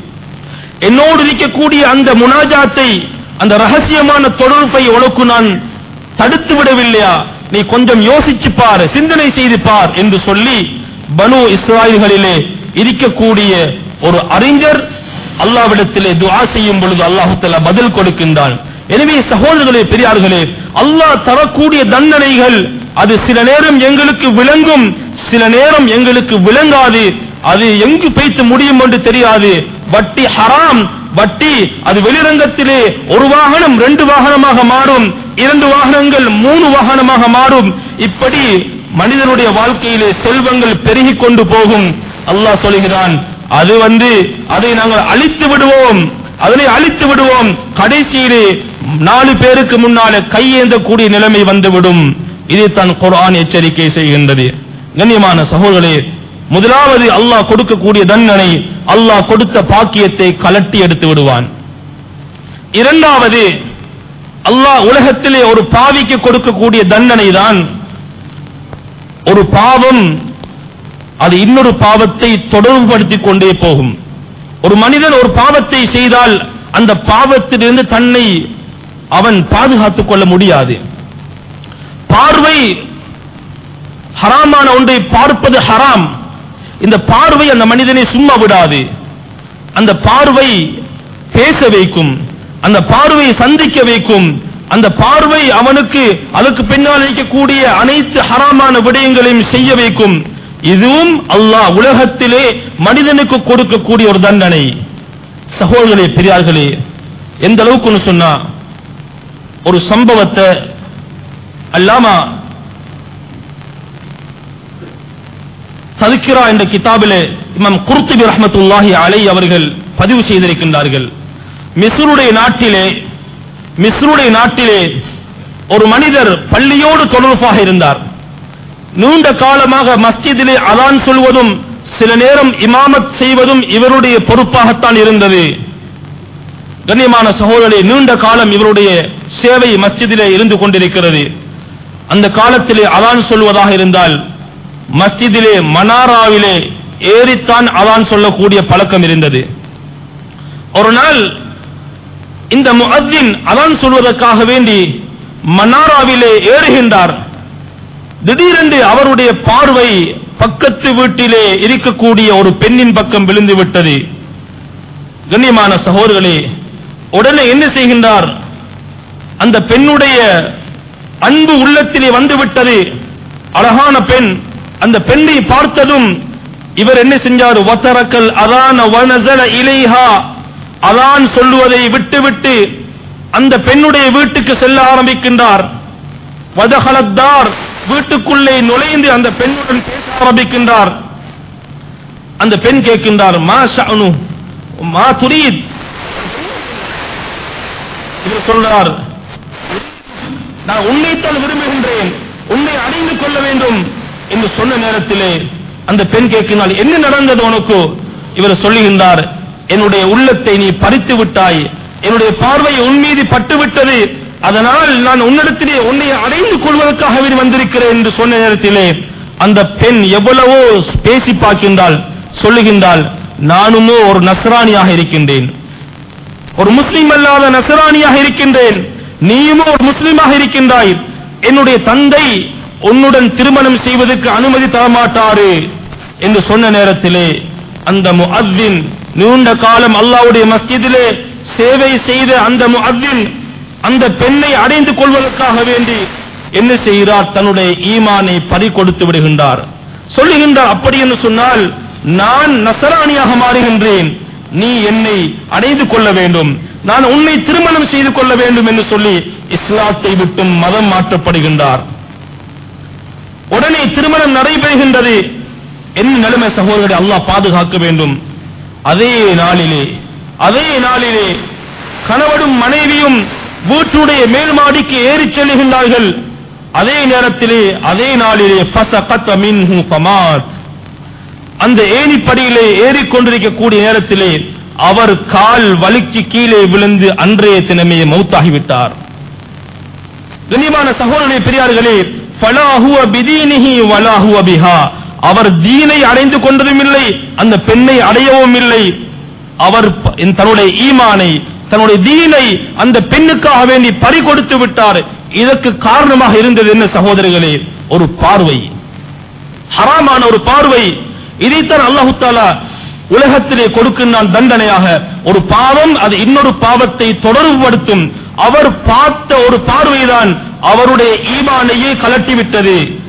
என்னோடு இருக்கக்கூடிய அந்த முனாஜாத்தை அந்த ரகசியமான தொடர்பை உனக்கு நான் தடுத்து விடவில்லையா நீ கொஞ்சம் யோசிச்சு பார் சிந்தனை செய்து பார் என்று சொல்லி பனு இஸ்ராயல்களிலே இருக்கக்கூடிய ஒரு அறிஞர் அல்லாவிடத்திலே துஆ செய்யும் பொழுது அல்லாஹு தஆலா பதில் கொடுக்கின்றான் எனவே சகோதரர்களே பெரியார்களே அல்லாஹ் தரக்கூடிய தண்டனைகள் அது சில நேரம் எங்களுக்கு விளங்கும் சில நேரம் எங்களுக்கு விளங்காது அது எங்கு பேய்த்து முடியும் என்று தெரியாது வட்டி ஹராம் வட்டி அது வெளிரங்கத்திலே ஒரு வாகனம் ரெண்டு வாகனமாக மாறும் இரண்டு வாகனங்கள் மூணு வாகனமாக மாறும் இப்படி மனிதனுடைய வாழ்க்கையிலே செல்வங்கள் பெருகிக் கொண்டு போகும் அல்லாஹ் சொல்கிறான் அது வந்து அதை நாங்கள் அழித்து விடுவோம் அதனை அழித்து விடுவோம் கடைசியிலே நாலு பேருக்கு முன்னாலே கையேந்தக்கூடிய நிலைமை வந்துவிடும் இதைத்தான் குர்ஆன் எச்சரிக்கை செய்கின்றது கண்ணியமான சகோதரர்களே முதலாவது அல்லாஹ் கொடுக்கக்கூடிய தண்டனை அல்லாஹ் கொடுத்த பாக்கியத்தை கலட்டி எடுத்து விடுவான் இரண்டாவது அல்லாஹ் உலகத்திலே ஒரு பாவிக்கு கொடுக்கக்கூடிய தண்டனை தான் ஒரு பாவம் அது இன்னொரு பாவத்தை தொடர்புபடுத்திக் கொண்டே போகும் ஒரு மனிதன் ஒரு பாவத்தை செய்தால் அந்த பாவத்திலிருந்து தன்னை அவன் பாதுகாத்துக் கொள்ள முடியாது பார்வை ஹராமான ஒன்றை பார்ப்பது ஹராம் இந்த பார்வை அந்த மனிதனை சும்மா விடாது அந்த பார்வை பேச வைக்கும் அந்த பார்வை சந்திக்க வைக்கும் அந்த பார்வை அவனுக்கு அதுக்கு பின்னால் இருக்கக்கூடிய அனைத்து ஹராமான விடயங்களையும் செய்ய வைக்கும் இதுவும் அல்லாஹ் உலகத்திலே மனிதனுக்கு கொடுக்கக்கூடிய ஒரு தண்டனை சகோதரர்களே பெரியார்களே எந்த அளவுக்குன்னு சொன்னா ஒரு சம்பவத்தை அல்லாமா ததுக்கிரா என்ற கிதாபிலே இமாம் குர்துபி ரஹ்மத்துல்லாஹி அலை அவர்கள் பதிவு செய்திருக்கின்றார்கள் மிஸ்ருடைய நாட்டிலே மிஸ்ருடைய நாட்டிலே ஒரு மனிதர் பள்ளியோடு தொடர்பாக இருந்தார் நீண்ட காலமாக மஸ்ஜிதிலே அதான் சொல்வதும் சில நேரம் இமாமத் செய்வதும் இவருடைய பொறுப்பாகத்தான் இருந்தது கண்ணியமான சகோதரே நீண்ட காலம் இவருடைய சேவை மஸ்ஜிதிலே இருந்து கொண்டிருக்கிறது அந்த காலத்திலே அதான் சொல்வதாக இருந்தால் மஸ்ஜிதிலே மனாராவிலே ஏறித்தான் அதான் சொல்லக்கூடிய பழக்கம் இருந்தது ஒரு நாள் இந்த முஅத்தின் அதான் சொல்வதற்காக வேண்டி மன்னாராவிலே ஏறுகின்றார் திடீரென்று அவருடைய பார்வை பக்கத்து வீட்டிலே இருக்கக்கூடிய ஒரு பெண்ணின் பக்கம் விழுந்து விட்டது கண்ணியமான சகோதரர்களே உடனே என்ன செய்கின்றார் அந்த பெண்ணுடைய அன்பு உள்ளத்திலே வந்து விட்டது அழகான பெண் அந்த பெண்ணை பார்த்ததும் இவர் என்ன செஞ்சார் வத்தரக்கல் அதான வனசல இலைஹா அதான் சொல்லுவதை விட்டுவிட்டு அந்த பெண்ணுடைய வீட்டுக்கு செல்ல ஆரம்பிக்கின்றார் வதகலத்தார் வீட்டுக்குள்ளே நுழைந்து அந்த பெண்ணுடன் பேச ஆரம்பிக்கின்றார் அந்த பெண் கேட்கின்றார் மா ஷஅனு மா துரீத் இவர் சொல்றார் நான் உன்னைத்தான் விரும்புகின்றேன் உன்னை அடைந்து கொள்ள வேண்டும் என்று சொன்ன நேரத்திலே அந்த பெண் கேட்கின்றால் என்ன நடந்தது உனக்கு இவர் சொல்லுகின்றார் என்னுடைய உள்ளத்தை நீ பறித்து விட்டாய் என்னுடைய பார்வை உன் மீது பட்டு விட்டது அதனால் நான் உன்னிடத்திலே உன்னை அடைந்து கொள்வதற்காக வேண்டி வந்திருக்கிறேன் என்று சொன்ன நேரத்திலே அந்த பெண் எவ்வளவோ பேசி பார்க்கின்றாள் சொல்லுகின்றாள் நானுமோ ஒரு நஸ்ரானியாக இருக்கின்றேன் ஒரு முஸ்லிம் அல்லாத நசரானியாக இருக்கின்றேன் நீயுமோ ஒரு முஸ்லிமாக இருக்கின்றாய் என்னுடைய தந்தை உன்னுடன் திருமணம் செய்வதற்கு அனுமதி தரமாட்டாரு என்று சொன்ன நேரத்திலே அந்த முஅத்தின் நீண்ட காலம் அல்லாஹ்வுடைய மஸ்ஜிதிலே சேவை செய்த அந்த முஅத்தின் அந்த பெண்ணை அடைந்து கொள்வதற்காக வேண்டி என்ன செய்கிறார் தன்னுடைய ஈமானை பறி கொடுத்து விடுகின்றார் சொல்லுகின்றார் அப்படி என்று சொன்னால் நான் நசராணியாக மாறுகின்றேன் நீ என்னை அடைந்து கொள்ள வேண்டும் நான் உன்னை திருமணம் செய்து கொள்ள வேண்டும் என்று சொல்லி இஸ்லாத்தை விட்டு மதம் மாற்றப்படுகின்றார் உடனே திருமணம் நடைபெறுகின்றது என்ன நிலைமை சகோதரரை அல்லாஹ் பாதுகாக்க வேண்டும் அதே நாளிலே அதே நாளிலே கணவனும் மனைவியும் வீட்டுடைய மேல் மாடிக்கு ஏறிச் செல்லுகின்றார்கள் அதே நேரத்திலே அதே நாளிலே ஃபஸகத் மின்ஹு ஃபமாத் அந்த ஏணிப்படியிலே ஏறிக்கொண்டிருக்கக்கூடிய நேரத்திலே அவர் கால் வலிக்கு கீழே விழுந்து அன்றைய தினமே மௌத்தாகிவிட்டார் கண்ணியமான சகோதரனே பெரியார்களே ஃபலாஹுவ பிதீனிஹி வலாஹுவ பிஹா அவர் தீனை அடைந்து கொண்டதும் இல்லை அந்த பெண்ணை அடையவும் இல்லை அவர் ப- தன்னுடைய ஈமானை தன்னுடைய தீனை அந்த பெண்ணுக்காக வேண்டி பறி கொடுத்து விட்டார் இதற்கு காரணமாக இருந்தது என்ன சகோதரர்களே ஒரு பார்வை ஹராமான ஒரு பார்வை இதைத்தான் அல்லாஹு தாலா உலகத்திலே கொடுக்கின்றான் தண்டனையாக ஒரு பாவம் அது இன்னொரு பாவத்தை தொடர்புபடுத்தும் அவர் பார்த்த ஒரு பார்வைதான் அவருடைய ஈமானையே கலட்டிவிட்டது